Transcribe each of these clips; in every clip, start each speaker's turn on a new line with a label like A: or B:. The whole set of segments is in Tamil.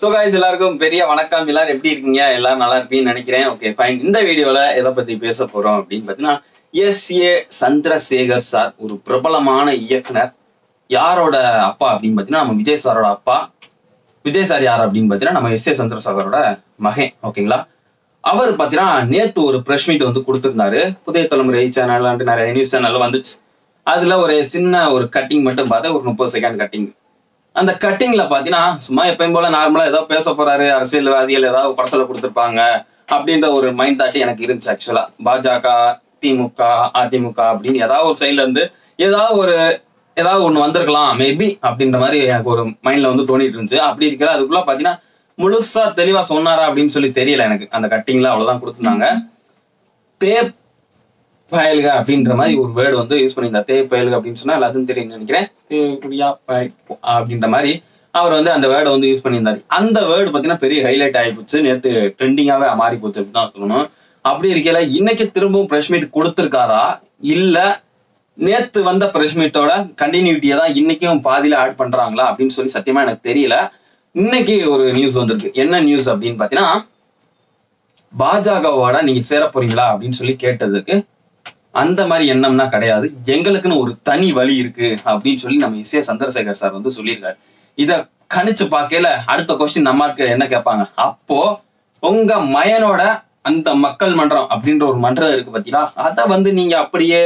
A: ஸோ காய்ஸ் எல்லாருக்கும் பெரிய வணக்கம் எல்லாரும் எப்படி இருக்கீங்க எல்லாரும் நல்லா இருப்பீங்கன்னு நினைக்கிறேன் ஓகே ஃபைன் இந்த வீடியோல எதை பத்தி பேச போறோம் அப்படின்னு பார்த்தீங்கன்னா எஸ் ஏ சந்திரசேகர் சார் ஒரு பிரபலமான இயக்குனர் யாரோட அப்பா அப்படின்னு பார்த்தீங்கன்னா நம்ம விஜய் சாரோட அப்பா விஜய் சார் யார் அப்படின்னு பார்த்தீங்கன்னா நம்ம எஸ் ஏ சந்திரசேகரோட மகன் ஓகேங்களா அவர் பார்த்தீங்கன்னா நேத்து ஒரு ப்ரெஸ் மீட் வந்து கொடுத்திருந்தாரு புதிய தலைமுறை சேனல் நிறைய நியூஸ் சேனல் வந்துச்சு அதுல ஒரு சின்ன ஒரு கட்டிங் மட்டும் பார்த்தா ஒரு முப்பது செகண்ட் கட்டிங் அந்த கட்டிங்ல பாத்தீங்கன்னா சும்மா எப்பயும் போல நார்மலா ஏதோ பேச போறாரு அரசியல்வாதிகள் ஏதாவது படசல கொடுத்துருப்பாங்க அப்படின்ற ஒரு மைண்ட் தாட்டி எனக்கு இருந்துச்சு ஆக்சுவலா பாஜக திமுக அதிமுக அப்படின்னு ஏதாவது ஒரு சைட்ல இருந்து ஏதாவது ஒரு ஏதாவது ஒண்ணு வந்திருக்கலாம் மேபி அப்படின்ற மாதிரி எனக்கு ஒரு மைண்ட்ல வந்து தோணிட்டு இருந்துச்சு அப்படி இருக்கல அதுக்குள்ள பாத்தீங்கன்னா முழுசா தெளிவா சொன்னாரா அப்படின்னு சொல்லி தெரியல எனக்கு அந்த கட்டிங்ல அவ்வளவுதான் கொடுத்துருந்தாங்க தேப் பயல்க அப்படின்ற மாதிரி ஒரு வேர்டு வந்து யூஸ் பண்ணியிருந்தார் தே பயல்க அப்படின்னு சொன்னா எல்லாத்துக்கும் தெரியும் நினைக்கிறேன் தேவடியா பய- அப்படின்ற மாதிரி அவர் வந்து அந்த வேர்டை வந்து யூஸ் பண்ணியிருந்தாரு அந்த வேர்டு பார்த்தீங்கன்னா பெரிய ஹைலைட் ஆகி போச்சு நேற்று ட்ரெண்டிங்காவே மாறி போச்சு அப்படின்னு தான் சொல்லணும் அப்படி இருக்கையில இன்னைக்கு திரும்பவும் ப்ரெஷ் மீட் கொடுத்துருக்காரா இல்ல நேத்து வந்த ப்ரெஷ் மீட்டோட கண்டினியூட்டியை தான் இன்னைக்கும் பாதியில ஆட் பண்றாங்களா அப்படின்னு சொல்லி சத்தியமா எனக்கு தெரியல இன்னைக்கு ஒரு நியூஸ் வந்திருக்கு என்ன நியூஸ் அப்படின்னு பாத்தீங்கன்னா பாஜகவோட நீங்க சேர போறீங்களா அப்படின்னு சொல்லி கேட்டதுக்கு அந்த மாதிரி எண்ணம்னா கிடையாது எங்களுக்குன்னு ஒரு தனி வழி இருக்கு அப்படின்னு சொல்லி நம்ம எஸ் ஏ சந்திரசேகர் சார் வந்து சொல்லியிருக்காரு இத கணிச்சு பார்க்கல அடுத்த கொஸ்டின் நம்மளுக்கு என்ன கேட்பாங்க அப்போ உங்க மயனோட அந்த மக்கள் மன்றம் அப்படின்ற ஒரு மன்றம் இருக்கு பாத்தீங்களா அத வந்து நீங்க அப்படியே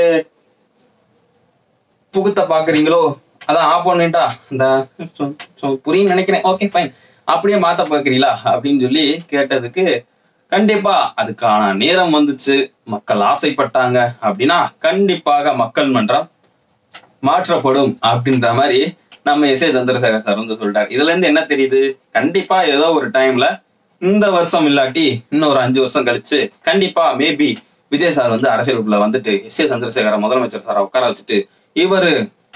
A: புகுத்த பாக்குறீங்களோ அதான் ஆப்போனண்டா இந்த சொ- சொ- புரியும் நினைக்கிறேன் ஓகே ஃபைன் அப்படியே மாத்த பாக்குறீங்களா அப்படின்னு சொல்லி கேட்டதுக்கு கண்டிப்பா அதுக்கான நேரம் வந்துச்சு மக்கள் ஆசைப்பட்டாங்க அப்படின்னா கண்டிப்பாக மக்கள் மன்றம் மாற்றப்படும் அப்படின்ற மாதிரி நம்ம எஸ் ஏ சந்திரசேகர் சார் வந்து சொல்லிட்டாரு இதுல இருந்து என்ன தெரியுது கண்டிப்பா ஏதோ ஒரு டைம்ல இந்த வருஷம் இல்லாட்டி இன்னும் ஒரு அஞ்சு வருஷம் கழிச்சு கண்டிப்பா மேபி விஜய் சார் வந்து அரசியலுக்குள்ள வந்துட்டு எஸ் ஏ சந்திரசேகர முதலமைச்சர் சாரை உட்கார வச்சுட்டு இவரு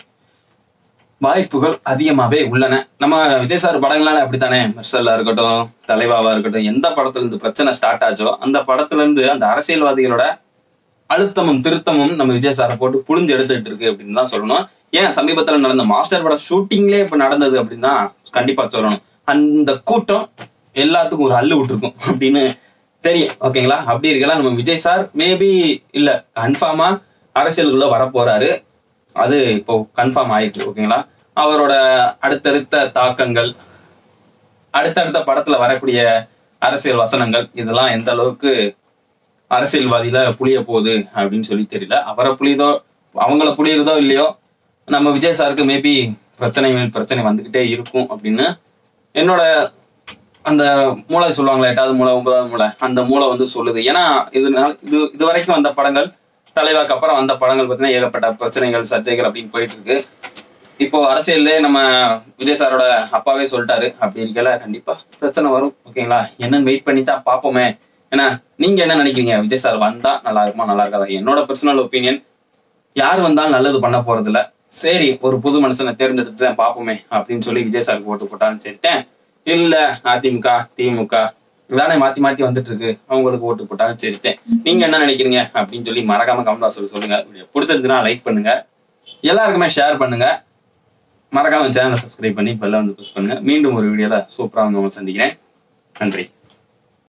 A: வாய்ப்புகள் அதிகமாவே உள்ளன நம்ம விஜய் சார் படங்களால அப்படித்தானே மெர்சல்லா இருக்கட்டும் தலைவாவா இருக்கட்டும் எந்த படத்துல இருந்து பிரச்சனை ஸ்டார்ட் ஆச்சோ அந்த படத்துல இருந்து அந்த அரசியல்வாதிகளோட அழுத்தமும் திருத்தமும் நம்ம விஜய் சாரை போட்டு புழிஞ்சு எடுத்துட்டு இருக்கு அப்படின்னு தான் சொல்லணும் ஏன் சமீபத்துல நடந்த மாஸ்டர் பட ஷூட்டிங்லேயே இப்ப நடந்தது அப்படின்னு தான் கண்டிப்பா சொல்லணும் அந்த கூட்டம் எல்லாத்துக்கும் ஒரு அள்ளு விட்டுருக்கும் அப்படின்னு தெரியும் ஓகேங்களா அப்படி இருக்கலாம் நம்ம விஜய் சார் மேபி இல்ல கன்ஃபார்மா அரசியலுக்குள்ள வர போறாரு அது இப்போ கன்ஃபார்ம் ஆயிடுச்சு ஓகேங்களா அவரோட அடுத்தடுத்த தாக்கங்கள் அடுத்தடுத்த படத்துல வரக்கூடிய அரசியல் வசனங்கள் இதெல்லாம் எந்த அளவுக்கு அரசியல்வாதியில புளிய போகுது அப்படின்னு சொல்லி தெரியல அவரை புளியுதோ அவங்கள புளியுறதோ இல்லையோ நம்ம விஜய் சாருக்கு மேபி பிரச்சனை மேல் பிரச்சனை வந்துகிட்டே இருக்கும் அப்படின்னு என்னோட அந்த மூளை சொல்லுவாங்களே எட்டாவது மூளை ஒன்பதாவது மூளை அந்த மூளை வந்து சொல்லுது ஏன்னா இது இது இது வரைக்கும் வந்த படங்கள் தலைவாக்கு அப்புறம் வந்த படங்கள் பார்த்தீங்கன்னா ஏகப்பட்ட பிரச்சனைகள் சர்ச்சைகள் அப்படின்னு போயிட்டு இருக்கு இப்போ அரசியல்ல நம்ம விஜய் சாரோட அப்பாவே சொல்லிட்டாரு அப்படி இருக்கல கண்டிப்பா பிரச்சனை வரும் ஓகேங்களா என்னன்னு வெயிட் பண்ணி தான் பார்ப்போமே ஏன்னா நீங்க என்ன நினைக்கிறீங்க விஜய் சார் வந்தா நல்லா இருக்குமா நல்லா இருக்காதா என்னோட பர்சனல் ஒப்பீனியன் யார் வந்தாலும் நல்லது பண்ண போறது இல்ல சரி ஒரு புது மனுஷனை தேர்ந்தெடுத்து தான் பார்ப்போமே அப்படின்னு சொல்லி விஜய் சாருக்கு ஓட்டு போட்டான்னு சரிட்டேன் இல்ல அதிமுக திமுக இதானே மாத்தி மாத்தி வந்துட்டு இருக்கு அவங்களுக்கு ஓட்டு போட்டாங்க சரிட்டேன் நீங்க என்ன நினைக்கிறீங்க அப்படின்னு சொல்லி மறக்காம கமெண்ட் பாக்ஸ்ல சொல்லுங்க வீடியோ பிடிச்சிருந்துன்னா லைக் பண்ணுங்க எல்லாருக்குமே ஷேர் பண்ணுங்க மறக்காம சேனலை சப்ஸ்கிரைப் பண்ணி பெல்ல வந்து ப்ரெஸ் பண்ணுங்க மீண்டும் ஒரு வீடியோல சூப்பரா வந்து உங்களை சந்திக்கிறேன் நன்றி